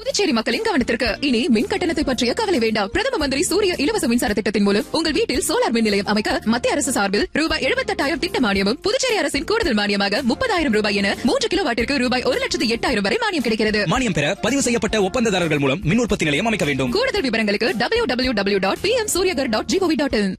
புதுச்சேரி மக்களின் கவனத்திற்கு இனி மின் கட்டணத்தை பற்றிய கவலை வேண்டாம் பிரதம மந்திரி சூரிய இலவச மின்சார திட்டத்தின் மூலம் உங்கள் வீட்டில் சோலார் மின் நிலையம் அமைக்க மத்திய அரசு சார்பில் ரூபாய் எழுபத்தெட்டாயிரம் திட்ட மானியமும் புதுச்சேரி அரசின் கூடுதல் மானியமாக முப்பதாயிரம் ரூபாய் என மூன்று கிலோ வாட்டிற்கு ரூபாய் ஒரு லட்சத்து எட்டாயிரம் வரை மானியம் கிடைக்கிறது மானியம் பெற பதிவு செய்யப்பட்ட ஒப்பந்ததாரர்கள் மூலம் மின் உற்பத்தி நிலையம் அமைக்க வேண்டும் கூடுதல் விவரங்களுக்கு W W W dot P M Suryaghar dot GOV dot in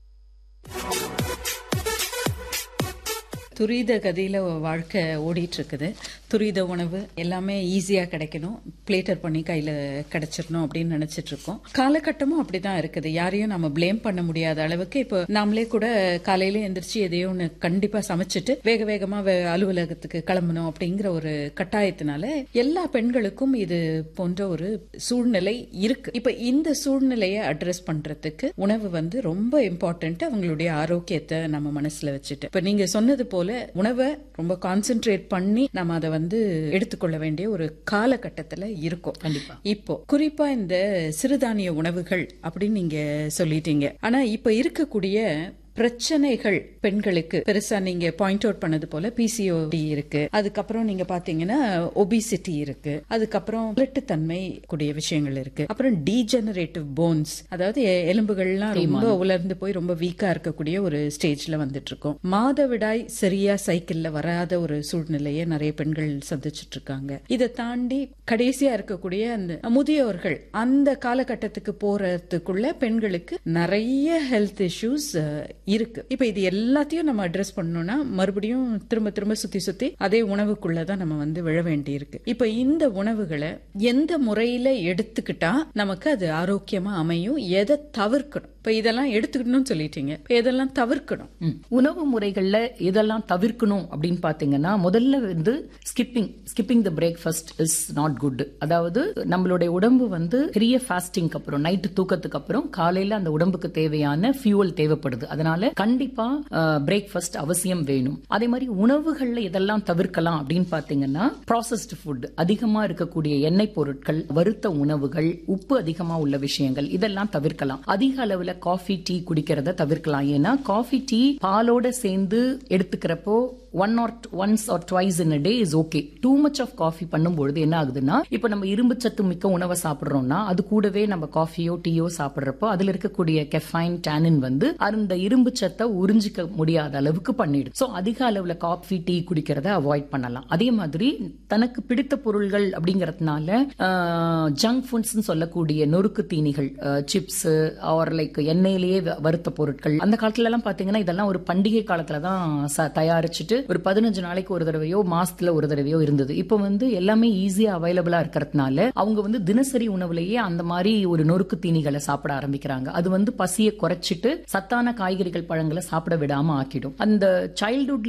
துரித கதியில வாழ்க்கை ஓடிட்டு இருக்குது துரித உணவு எல்லாமே ஈஸியா கிடைக்கணும் பிளேட்டர் பண்ணி கையில கிடைச்சிடணும் அப்படின்னு நினைச்சிட்டு இருக்கோம் காலகட்டமும் அப்படிதான் இருக்குது யாரையும் நம்ம ப்ளேம் பண்ண முடியாத அளவுக்கு இப்போ நாமளே கூட காலையில எந்திரிச்சு எதையோ ஒன்று கண்டிப்பா சமைச்சிட்டு வேக வேகமா வே- அலுவலகத்துக்கு கிளம்பணும் அப்படிங்கிற ஒரு கட்டாயத்தினால எல்லா பெண்களுக்கும் இது போன்ற ஒரு சூழ்நிலை இருக்கு இப்ப இந்த சூழ்நிலையை அட்ரஸ் பண்றதுக்கு உணவு வந்து ரொம்ப இம்பார்ட்டன்ட் அவங்களுடைய ஆரோக்கியத்தை நம்ம மனசுல வச்சுட்டு இப்ப நீங்க சொன்னது போல உணவை ரொம்ப கான்சென்ட்ரேட் பண்ணி நம்ம அதை வந்து எடுத்துக்கொள்ள வேண்டிய ஒரு காலகட்டத்துல இருக்கோம் கண்டிப்பா. இப்போ குறிப்பா இந்த சிறுதானிய உணவுகள் அப்படின்னு நீங்க சொல்லிட்டீங்க ஆனா இப்ப இருக்கக்கூடிய பிரச்சனைகள் பெண்களுக்கு பெருசா நீங்க பாயிண்ட் அவுட் பண்ணது போல பிசிஓடி இருக்கு அதுக்கப்புறம் நீங்க பாத்தீங்கன்னா ஒபிசிட்டி இருக்கு அதுக்கப்புறம் தன்மை கூடிய விஷயங்கள் இருக்கு அப்புறம் டீஜெனரேட்டிவ் போன்ஸ் அதாவது எ- எலும்புகள்லாம் ரொம்ப உலர்ந்து போய் ரொம்ப வீக்கா இருக்கக்கூடிய ஒரு ஸ்டேஜ்ல வந்துட்டு இருக்கோம் மாதவிடாய் சரியா சைக்கிள்ல வராத ஒரு சூழ்நிலையை நிறைய பெண்கள் சந்திச்சிட்டு இருக்காங்க இதை தாண்டி கடைசியா இருக்கக்கூடிய அந்த முதியோர்கள் அந்த காலகட்டத்துக்கு போறதுக்குள்ள பெண்களுக்கு நிறைய ஹெல்த் இஷ்யூஸ் இருக்கு இப்ப இது எல்லாத்தையும் நம்ம அட்ரஸ் பண்ணணும்னா மறுபடியும் திரும்ப திரும்ப சுத்தி சுத்தி அதே உணவுக்குள்ளதான் நம்ம வந்து விழ வேண்டி இருக்கு இப்ப இந்த உணவுகளை எந்த முறையில எடுத்துக்கிட்டா நமக்கு அது ஆரோக்கியமா அமையும் எதை தவிர்க்கணும் இப்ப இதெல்லாம் எடுத்துக்கணும்னு சொல்லிட்டீங்க இப்ப எதெல்லாம் தவிர்க்கணும் ம். உணவு முறைகள்ல இதெல்லாம் தவிர்க்கணும் அப்படின்னு பாத்தீங்கன்னா முதல்ல வந்து skipping skipping the breakfast is not good அதாவது நம்மளுடைய உடம்பு வந்து பெரிய ஃபாஸ்டிங்க்கு அப்புறம் நைட்டு தூக்கத்துக்கு அப்புறம் காலையில அந்த உடம்புக்கு தேவையான ஃபியூவல் தேவைப்படுது அதனால கண்டிப்பா பிரேக்ஃபாஸ்ட் அவசியம் வேணும் அதே மாதிரி உணவுகள்ல இதெல்லாம் தவிர்க்கலாம் அப்படின்னு பாத்தீங்கன்னா ப்ராசஸ்டு ஃபுட் அதிகமா இருக்கக்கூடிய எண்ணெய் பொருட்கள் வறுத்த உணவுகள் உப்பு அதிகமா உள்ள விஷயங்கள் இதெல்லாம் தவிர்க்கலாம் அதிக அளவுல காஃபி டீ குடிக்கிறத தவிர்க்கலாம் ஏன்னா காஃபி டீ பாலோட சேர்ந்து எடுத்துக்கிறப்போ one or once or twice in day is okay too much of coffee பண்ணும்பொழுது என்ன ஆகுதுன்னா இப்போ நம்ம இரும்பு சத்து மிக்க உணவை சாப்பிடுறோம்னா அது கூடவே நம்ம காஃபியோ டீயோ சாப்பிடுறப்போ அதுல இருக்கக்கூடிய கெஃபைன் டேனின் வந்து அந்த இரும்பு சத்தை உறிஞ்சிக்க முடியாத அளவுக்கு பண்ணிடும் சோ அதிக அளவுல காஃபி டீ குடிக்கிறத அவாய்ட் பண்ணலாம் அதே மாதிரி தனக்கு பிடித்த பொருள்கள் அப்படிங்கறதுனால ஜங்க் ஃபுட்ஸ் சொல்லக்கூடிய நொறுக்கு தீனிகள் சிப்ஸ் ஆர் லைக் எண்ணெயிலேயே வ- வறுத்த பொருட்கள் அந்த காலத்துல எல்லாம் பாத்தீங்கன்னா இதெல்லாம் ஒரு பண்டிகை காலத்துல தான் ச- தயாரிச்சுட்டு ஒரு பதினஞ்சு நாளைக்கு ஒரு தடவையோ மாசத்துல ஒரு தடவையோ இருந்தது இப்போ வந்து எல்லாமே ஈஸியா அவைலபிளா இருக்கிறதுனால அவங்க வந்து தினசரி உணவுலயே அந்த மாதிரி ஒரு நொறுக்கு தீனிகளை சாப்பிட ஆரம்பிக்கிறாங்க அது வந்து பசியை குறைச்சிட்டு சத்தான காய்கறிகள் பழங்களை சாப்பிட விடாம ஆக்கிடும் அந்த சைல்ட்ஹுட்